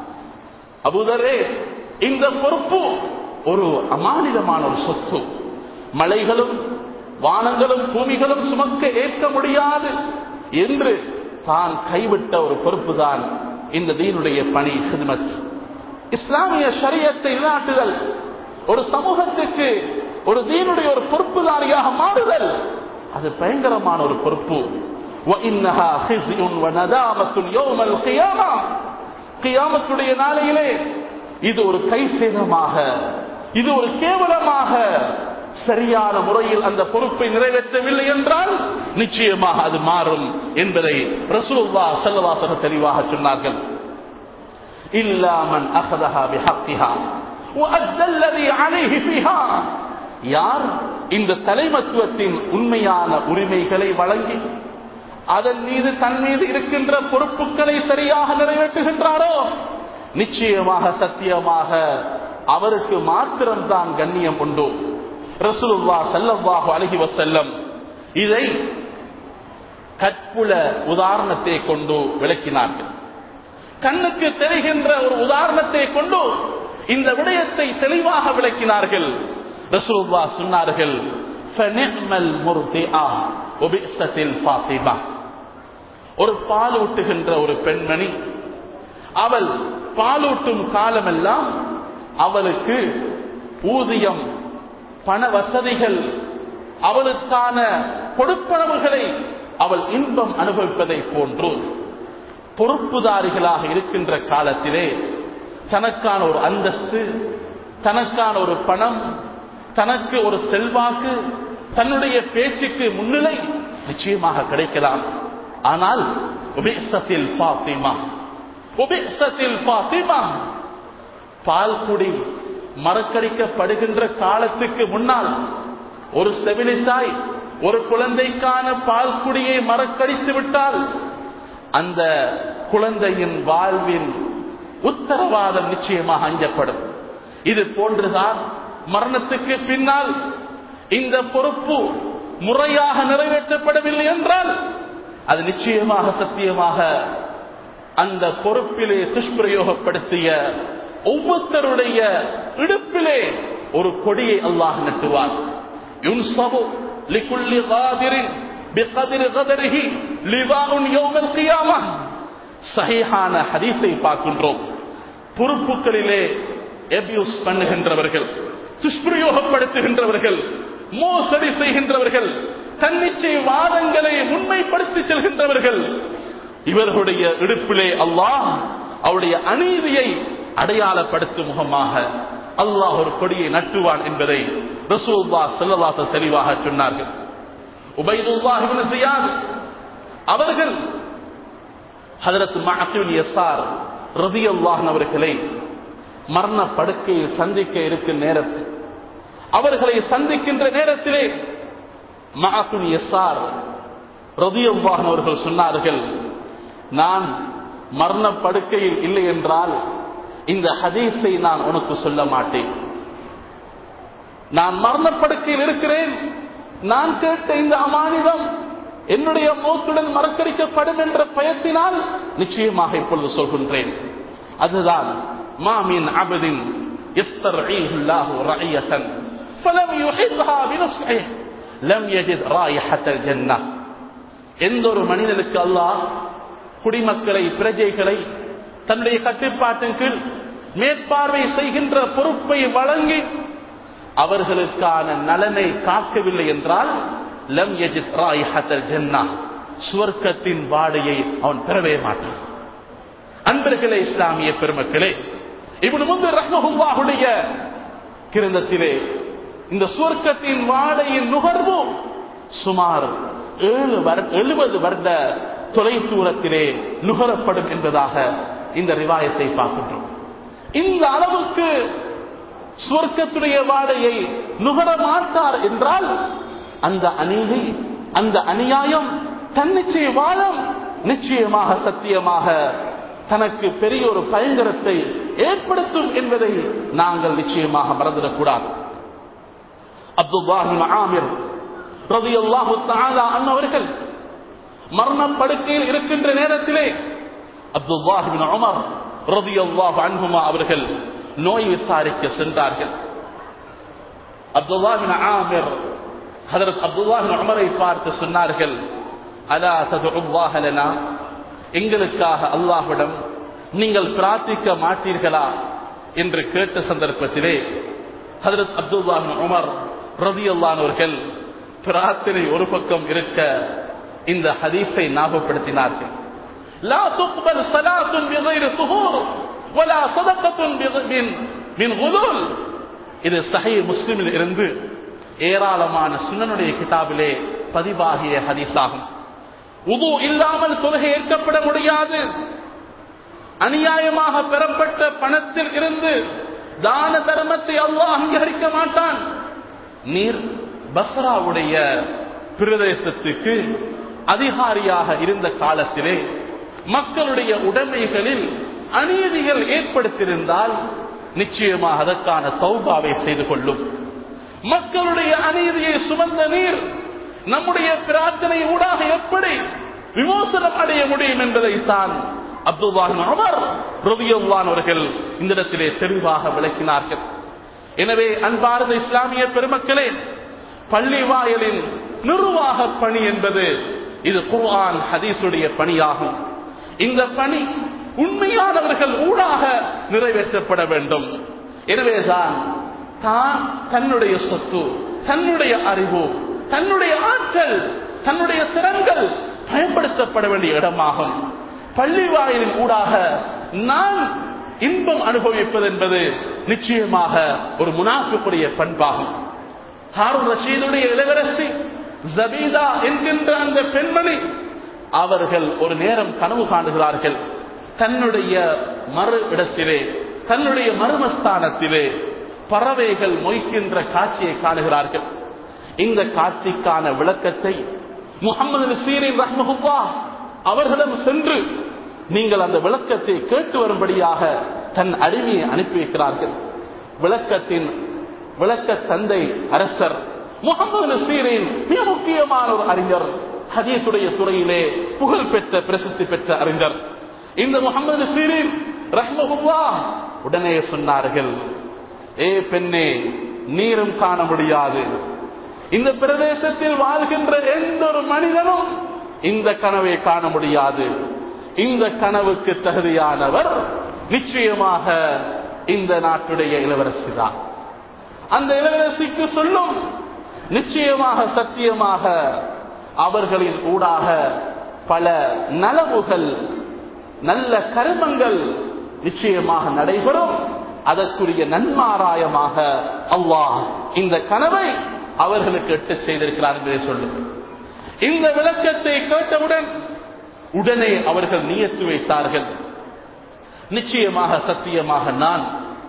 அபுதரே இந்த பொறுப்பு ஒரு அமானிதமான ஒரு சொத்து மலைகளும் வானங்களும் பூமிகளும் சுமக்க ஏற்க முடியாது என்று தான் கைவிட்ட ஒரு பொறுப்பு தான் இந்த தீனுடைய பணி ஹிதமத் இஸ்லாமிய ஷரியத்தை நிலைநாட்டுதல் ஒரு சமூகத்துக்கு ஒரு தீனுடைய ஒரு பொறுப்புதாரியாக மாறுதல் அது பயங்கரமான ஒரு பொறுப்பு وَإِنَّهَا خِزْيٌ وَنَدَامَةٌ يَوْمَ الْقِيَامَةِ கியாமத்துடைய நாளையிலே இது ஒரு கைசேதமாக இது ஒரு கேவலமாக சரியான முறையில் அந்த பொறுப்பை நிறைவேற்றவில்லை என்றால் நிச்சயமாக அது மாறும் என்பதை ரசூல்லா செல்லவாசக தெளிவாக சொன்னார்கள் இல்லாமன் அகதஹா பிஹக்கிஹா وَأَدَّى الَّذِي عَلَيْهِ فِيهَا யார் இந்த தலைமத்துவத்தின் உண்மையான உரிமைகளை வழங்கி அதன் மீது தன் மீது இருக்கின்ற பொறுப்புகளை சரியாக நிறைவேற்றுகின்றாரோ நிச்சயமாக சத்தியமாக அவருக்கு மாத்திரம்தான் கண்ணியம் உண்டு ரசூலுல்லா ஸல்லல்லாஹு அலைஹி வஸல்லம் இதை கற்புல உதாரணத்தை கொண்டு விளக்கினார்கள் கண்ணுக்கு தெரிகின்ற ஒரு உதாரணத்தை கொண்டு இந்த விடயத்தை தெளிவாக விளக்கினார்கள் ரசூலுல்லா சொன்னார்கள் ஃபனிஅமல் முர்திஆ வபிஸத்தில் ஃபாத்திமா ஒரு பாலூட்டுகின்ற ஒரு பெண்மணி அவள் பாலூட்டும் காலமெல்லாம் அவளுக்கு ஊதியம் பண வசதிகள் அவளுக்கான கொடுப்பனவுகளை அவள் இன்பம் அனுபவிப்பதை போன்று பொறுப்புதாரிகளாக இருக்கின்ற காலத்திலே தனக்கான ஒரு அந்தஸ்து தனக்கான ஒரு பணம் தனக்கு ஒரு செல்வாக்கு தன்னுடைய பேச்சுக்கு முன்னிலை நிச்சயமாக கிடைக்கலாம் ஆனால் உபேசத்தில் பாத்திமா உபேசத்தில் பாத்திமா பால் குடி மறக்கடிக்கப்படுகின்ற காலத்துக்கு முன்னால் ஒரு செவிலித்தாய் ஒரு குழந்தைக்கான பால் குடியை மறக்கடித்து விட்டால் அந்த குழந்தையின் வாழ்வின் உத்தரவாதம் நிச்சயமாக அஞ்சப்படும் இது போன்றுதான் மரணத்துக்கு பின்னால் இந்த பொறுப்பு முறையாக நிறைவேற்றப்படவில்லை என்றால் அது நிச்சயமாக சத்தியமாக அந்த பொறுப்பிலே துஷ்பிரயோகப்படுத்திய ஒவ்வொருத்தருடைய இடுப்பிலே ஒரு கொடியை அல்லாஹ் நட்டுவார் யுன்சபு லிகுல்லி காதிரின் பிகதிரி கதரிஹி லிவாஉன் யௌமல் கியாமஹ் சஹீஹான ஹதீஸை பார்க்கின்றோம் பொறுப்புகளிலே எபியூஸ் பண்ணுகின்றவர்கள் துஷ்பிரயோகப்படுத்துகின்றவர்கள் மோசடி செய்கின்றவர்கள் தன்னிச்சை வாதங்களை உண்மைப்படுத்தி செல்கின்றவர்கள் இவர்களுடைய இடுப்பிலே அல்லாஹ் அவருடைய அநீதியை அடையாளப்படுத்தும் முகமாக அல்லாஹ் ஒரு கொடியை நட்டுவான் என்பதை ரசூல்லா செல்லவாச தெளிவாக சொன்னார்கள் உபைதுல்லாஹிபின் ஜியாத் அவர்கள் ஹதரத் மஅசுல் யஸார் ரலியல்லாஹு அவர்களை மரண படுக்கையில் சந்திக்க இருக்கும் நேரத்தில் அவர்களை சந்திக்கின்ற நேரத்திலே மஅசுல் யஸார் ரலியல்லாஹு அவர்கள் சொன்னார்கள் நான் மரண படுக்கையில் இல்லை என்றால் இந்த ஹதீஸை நான் உனக்கு சொல்ல மாட்டேன் நான் மரணப்படுக்கையில் இருக்கிறேன் நான் கேட்ட இந்த அமானிதம் என்னுடைய மோத்துடன் மறக்கடிக்கப்படும் என்ற பயத்தினால் நிச்சயமாக இப்பொழுது சொல்கின்றேன் அதுதான் மாமின் அபதின் يسترعيه الله رعية فلم يحبها بنصحه لم يجد رائحة الجنة எந்த ஒரு மனிதனுக்கு அல்லாஹ் குடிமக்களை பிரஜைகளை தன்னுடைய கட்டுப்பாட்டின் கீழ் மேற்பார்வை செய்கின்ற பொறுப்பை வழங்கி அவர்களுக்கான நலனை காக்கவில்லை என்றால் லம் எஜித் ராய்ஹத்தல் ஜன்னா சுவர்க்கத்தின் வாடையை அவன் பெறவே மாட்டான் அன்பர்களே இஸ்லாமிய பெருமக்களே இப்படி முன்பு ரஹ்மஹுல்லாஹுடைய கிரந்தத்திலே இந்த சுவர்க்கத்தின் வாடையின் நுகர்வு சுமார் ஏழு எழுபது வருட தொலை தூரத்திலே நுகரப்படும் என்பதாக இந்த ரிவாயத்தை பார்க்கின்றோம் இந்த அளவுக்கு சுவர்க்கத்துடைய வாடையை நுகர மாட்டார் என்றால் அந்த அநீதி அந்த அநியாயம் தன்னிச்சை வாழம் நிச்சயமாக சத்தியமாக தனக்கு பெரிய ஒரு பயங்கரத்தை ஏற்படுத்தும் என்பதை நாங்கள் நிச்சயமாக மறந்துடக்கூடாது அப்துல்லாஹின் ஆமிர் ரதியல்லாஹு தஆலா அன்னவர்கள் மரணப்படுக்கையில் இருக்கின்ற நேரத்திலே அப்துல்லாஹின் உமர் ரதியல்லாஹு அன்ஹுமா அவர்கள் நோய் விசாரிக்க சென்றார்கள் அப்துல்லாஹின் ஆமிர் ஹதரத் அப்துல்லாஹின் உமரை பார்த்து சொன்னார்கள் அலா ததுல்லாஹ லனா எங்களுக்காக அல்லாஹ்விடம் நீங்கள் பிரார்த்திக்க மாட்டீர்களா என்று கேட்ட சந்தர்ப்பத்திலே ஹதரத் அப்துல்லாஹின் உமர் ரதியல்லானவர்கள் பிரார்த்தனை ஒரு பக்கம் இருக்க இந்த ஹதீஸை ஞாபகப்படுத்தினார்கள் لا تقبل صلاة بغير طهور ولا صدقة من من غلول இது சஹீ முஸ்லிமில் இருந்து ஏராளமான சுனனுடைய கிதாபிலே பதிவாகிய ஹதீஸாகும் உது இல்லாமல் தொழுகை ஏற்கப்பட முடியாது அநியாயமாக பெறப்பட்ட பணத்தில் இருந்து தான தர்மத்தை அல்லாஹ் அங்கீகரிக்க மாட்டான் நீர் பஸ்ராவுடைய பிரதேசத்துக்கு அதிகாரியாக இருந்த காலத்திலே மக்களுடைய உடைமைகளில் அநீதிகள் ஏற்படுத்தியிருந்தால் நிச்சயமாக அதற்கான சௌபாவை செய்து கொள்ளும் மக்களுடைய அநீதியை சுமந்த நீர் நம்முடைய பிரார்த்தனை ஊடாக எப்படி விமோசனம் அடைய முடியும் என்பதைத்தான் அப்துல்லாஹின் அமர் ரவியுல்லான் அவர்கள் இந்த இடத்திலே தெளிவாக விளக்கினார்கள் எனவே அன்பார்ந்த இஸ்லாமிய பெருமக்களே பள்ளி வாயலின் நிர்வாக பணி என்பது இது குர்ஆன் ஹதீஸுடைய பணியாகும் இந்த பணி உண்மையானவர்கள் ஊடாக நிறைவேற்றப்பட வேண்டும் எனவேதான் தான் தன்னுடைய சொத்து தன்னுடைய அறிவு தன்னுடைய ஆற்றல் தன்னுடைய திறன்கள் பயன்படுத்தப்பட வேண்டிய இடமாகும் பள்ளி வாயிலின் ஊடாக நான் இன்பம் அனுபவிப்பது என்பது நிச்சயமாக ஒரு முனாஃபிக்குடைய பண்பாகும் ஹாரூன் ரஷீதுடைய இளவரசி ஜபீதா என்கின்ற அந்த பெண்மணி அவர்கள் ஒரு நேரம் கனவு காணுகிறார்கள் தன்னுடைய மறு இடத்திலே தன்னுடைய மர்மஸ்தானத்திலே பறவைகள் மொய்க்கின்ற காட்சியை காணுகிறார்கள் இந்த காட்சிக்கான விளக்கத்தை முகமது சீரின் ரஹ்மஹுல்லா அவர்களிடம் சென்று நீங்கள் அந்த விளக்கத்தை கேட்டு வரும்படியாக தன் அடிமையை அனுப்பி வைக்கிறார்கள் விளக்கத்தின் விளக்க தந்தை அரசர் முகமது சீரின் மிக முக்கியமான ஒரு அறிஞர் ஹதீசுடைய துறையிலே புகழ் பெற்ற பிரசித்தி பெற்ற அறிஞர் இந்த முகமது சீரின் ரஹ்மஹுல்லா உடனே சொன்னார்கள் ஏ பெண்ணே நீரும் காண முடியாது இந்த பிரதேசத்தில் வாழ்கின்ற எந்த ஒரு மனிதனும் இந்த கனவை காண முடியாது இந்த கனவுக்கு தகுதியானவர் நிச்சயமாக இந்த நாட்டுடைய இளவரசி தான் அந்த இளவரசிக்கு சொல்லும் நிச்சயமாக சத்தியமாக அவர்களின் ஊடாக பல நலவுகள் நல்ல கருமங்கள் நிச்சயமாக நடைபெறும் அதற்குரிய நன்மாராயமாக அல்லாஹ் இந்த கனவை அவர்களுக்கு எட்டு செய்திருக்கிறார் என்பதை சொல்லும் இந்த விளக்கத்தை கேட்டவுடன் உடனே அவர்கள் நியத்து வைத்தார்கள் நிச்சயமாக சத்தியமாக நான்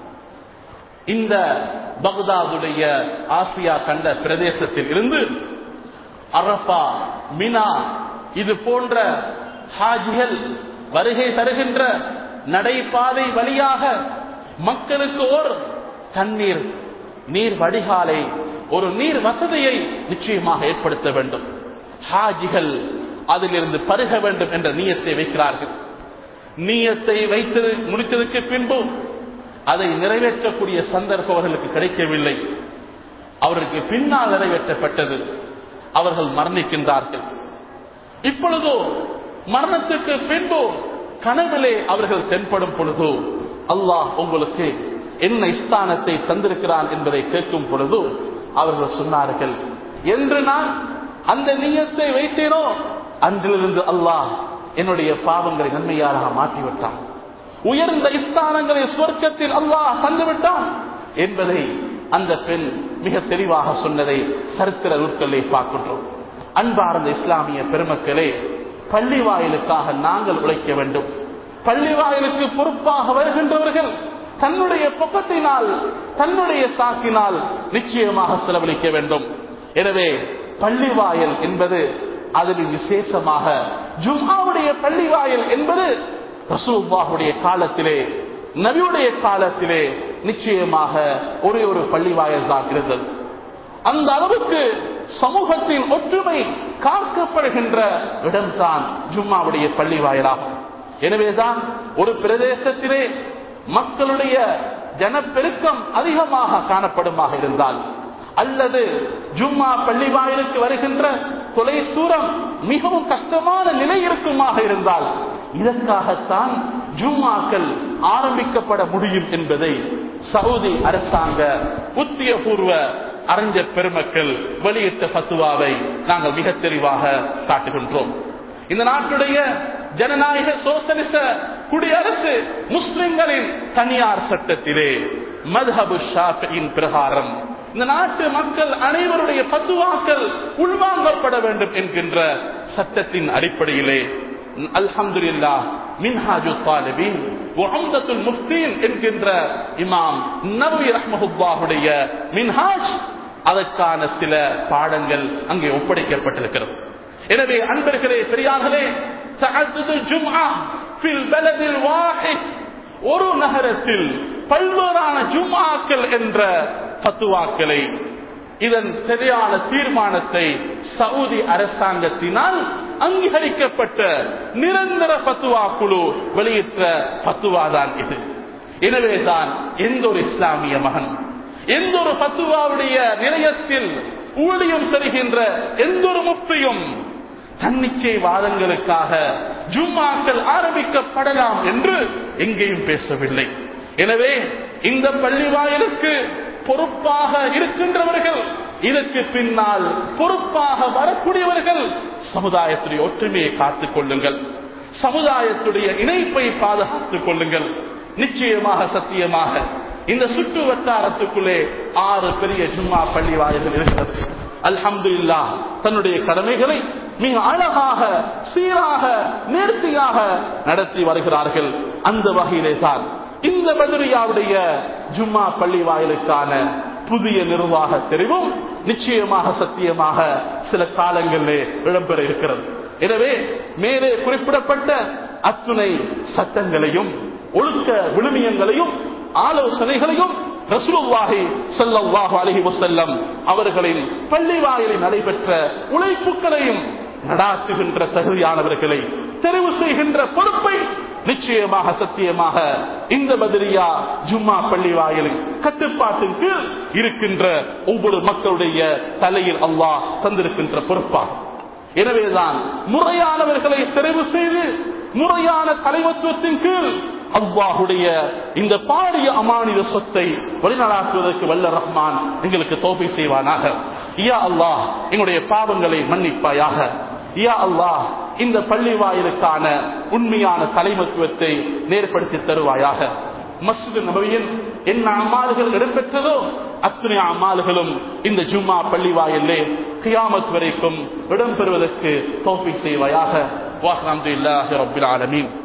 இந்த பக்தாதுடைய ஆசியா கண்ட பிரதேசத்தில் இருந்து அரபா மினா இது போன்ற ஹாஜிகள் வருகை தருகின்ற நடைபாதை வழியாக மக்களுக்கு ஒரு தண்ணீர் நீர் வடிகாலை ஒரு நீர் வசதியை நிச்சயமாக ஏற்படுத்த வேண்டும் ஹாஜிகள் அதிலிருந்து பருக வேண்டும் என்ற நீயத்தை வைக்கிறார்கள் நீயத்தை வைத்தது முடித்ததற்கு பின்பு அதை நிறைவேற்றக்கூடிய சந்தர்ப்பம் அவர்களுக்கு கிடைக்கவில்லை அவருக்கு பின்னால் நிறைவேற்றப்பட்டது அவர்கள் மரணிக்கின்றார்கள் இப்பொழுதோ மரணத்துக்கு பின்பு கனவிலே அவர்கள் தென்படும் பொழுது அல்லாஹ் உங்களுக்கு என்ன ஸ்தானத்தை தந்திருக்கிறான் என்பதை கேட்கும் பொழுது அவர்கள் சொன்னார்கள் என்று நான் அந்த நீயத்தை வைத்தேனோ அன்றிலிருந்து அல்லாஹ் என்னுடைய பாவங்களை நன்மையாளாக மாற்றிவிட்டான் உயர்ந்த ஸ்தானங்களை சுவர்க்கத்தில் அல்லாஹ் தந்துவிட்டான் என்பதை அந்த பெண் மிக தெளிவாக சொன்னதை சரித்திர நூட்களை பார்க்கின்றோம் அன்பார்ந்த இஸ்லாமிய பெருமக்களே பள்ளி வாயிலுக்காக நாங்கள் உழைக்க வேண்டும் பள்ளி வாயிலுக்கு பொறுப்பாக வருகின்றவர்கள் தன்னுடைய பொக்கத்தினால் தன்னுடைய சாக்கினால் நிச்சயமாக செலவழிக்க வேண்டும் எனவே பள்ளி வாயல் என்பது அதில் விசேஷமாக ஜும்மாவுடைய பள்ளி வாயல் என்பது ரசூல்லாவுடைய காலத்திலே நபியுடைய காலத்திலே நிச்சயமாக ஒரே ஒரு பள்ளி வாயல் தான் இருந்தது அந்த அளவுக்கு சமூகத்தின் ஒற்றுமை காக்கப்படுகின்ற இடம்தான் ஜும்மாவுடைய பள்ளி வாயிலாகும் எனவேதான் ஒரு பிரதேசத்திலே மக்களுடைய ஜனப்பெருக்கம் அதிகமாக காணப்படுமாக இருந்தால் அல்லது ஜும்மா பள்ளி வாயிலுக்கு வருகின்ற தொலை தூரம் மிகவும் கஷ்டமான நிலை இருக்குமாக இருந்தால் இதற்காகத்தான் ஜும்மாக்கள் ஆரம்பிக்கப்பட முடியும் என்பதை சவுதி அரசாங்க உத்தியபூர்வ அறிஞர் பெருமக்கள் வெளியிட்ட பத்துவாவை நாங்கள் மிக தெளிவாக காட்டுகின்றோம் இந்த நாட்டுடைய ஜனநாயக சோசலிச குடியரசு முஸ்லிம்களின் தனியார் சட்டத்திலே மதுஹபு ஷாஃபியின் பிரகாரம் இந்த நாட்டு மக்கள் அனைவருடைய பத்துவாக்கள் உள்வாங்கப்பட வேண்டும் என்கின்ற சட்டத்தின் அடிப்படையிலே அல்ஹம்துலில்லா மின்ஹாஜு தாலிபின் உஹம்தத்துல் முஃப்தீன் என்கின்ற இமாம் நபி ரஹ்மஹுல்லாஹுடைய மின்ஹாஜ் அதற்கான சில பாடங்கள் அங்கே ஒப்படைக்கப்பட்டிருக்கிறது எனவே அன்பர்களே பெரியார்களே ஜும்ஆ ஃபில் பலதில் வாஹித் ஒரு நகரத்தில் பல்வேறான ஜும்ஆக்கள் என்ற பத்துவாக்களை இதன் சரியான தீர்மானத்தை சவுதி அரசாங்கத்தினால் அங்கீகரிக்கப்பட்ட நிரந்தர பத்துவா குழு வெளியிட்ட பத்துவாதான் இது எனவேதான் எந்த ஒரு இஸ்லாமிய மகன் எந்த ஒரு பத்துவாவுடைய நிலையத்தில் ஊழியம் தருகின்ற எந்த ஒரு முப்பையும் தன்னிச்சை வாதங்களுக்காக ஜும்மாக்கள் ஆரம்பிக்கப்படலாம் என்று எங்கேயும் பேசவில்லை எனவே இந்த பள்ளி வாயிலுக்கு பொறுப்பாக இருக்கின்றவர்கள் இதற்கு பின்னால் பொறுப்பாக வரக்கூடியவர்கள் சமுதாயத்துடைய ஒற்றுமையை காத்துக் கொள்ளுங்கள் சமுதாயத்துடைய இணைப்பை பாதுகாத்துக் கொள்ளுங்கள் நிச்சயமாக சத்தியமாக இந்த சுற்று வட்டாரத்துக்குள்ளே ஆறு பெரிய ஜும்மா பள்ளி வாயில்கள் இருக்கிறது அல்ஹம்து இல்லா தன்னுடைய கடமைகளை மிக அழகாக சீராக நேர்த்தியாக நடத்தி வருகிறார்கள் அந்த வகையிலே தான் இந்த பத்ரியாவுடைய ஜும்மா பள்ளி வாயிலுக்கான புதிய நிர்வாக தெரிவும் நிச்சயமாக சத்தியமாக சில காலங்களிலே இடம்பெற இருக்கிறது எனவே மேலே குறிப்பிடப்பட்ட அத்துணை சட்டங்களையும் ஒழுக்க விழுமியங்களையும் ஆலோசனைகளையும் ரசூலுல்லாஹி ஸல்லல்லாஹு அலைஹி வஸல்லம் அவர்களின் பள்ளி வாயிலில் நடைபெற்ற உழைப்புகளையும் நடாத்துகின்ற தகுதியானவர்களை தெரிவு செய்கின்ற பொறுப்பை நிச்சயமாக சத்தியமாக இந்த பதிரியா ஜும்மா பள்ளி வாயிலின் கட்டுப்பாட்டின் கீழ் இருக்கின்ற ஒவ்வொரு மக்களுடைய தலையில் அல்லாஹ் தந்திருக்கின்ற பொறுப்பாகும் எனவேதான் முறையானவர்களை தெரிவு செய்து முறையான தலைமத்துவத்தின் கீழ் அல்லாஹுடைய இந்த பாரிய அமானித சொத்தை வழிநடாத்துவதற்கு வல்ல ரஹ்மான் எங்களுக்கு தோப்பை செய்வானாக யா அல்லாஹ் எங்களுடைய பாவங்களை மன்னிப்பாயாக யா அல்லாஹ் இந்த பள்ளி வாயிலுக்கான உண்மையான தலைமத்துவத்தை நேர்படுத்தி தருவாயாக மஸ்ஜித் நபவியின் என்ன அமால்கள் இடம்பெற்றதோ அத்தனை அமால்களும் இந்த ஜும்மா பள்ளி வாயிலே கியாமத் வரைக்கும் இடம்பெறுவதற்கு தோப்பி செய்வாயாக வாஹ் அல்ஹம்துலில்லாஹி ரப்பில் ஆலமீன்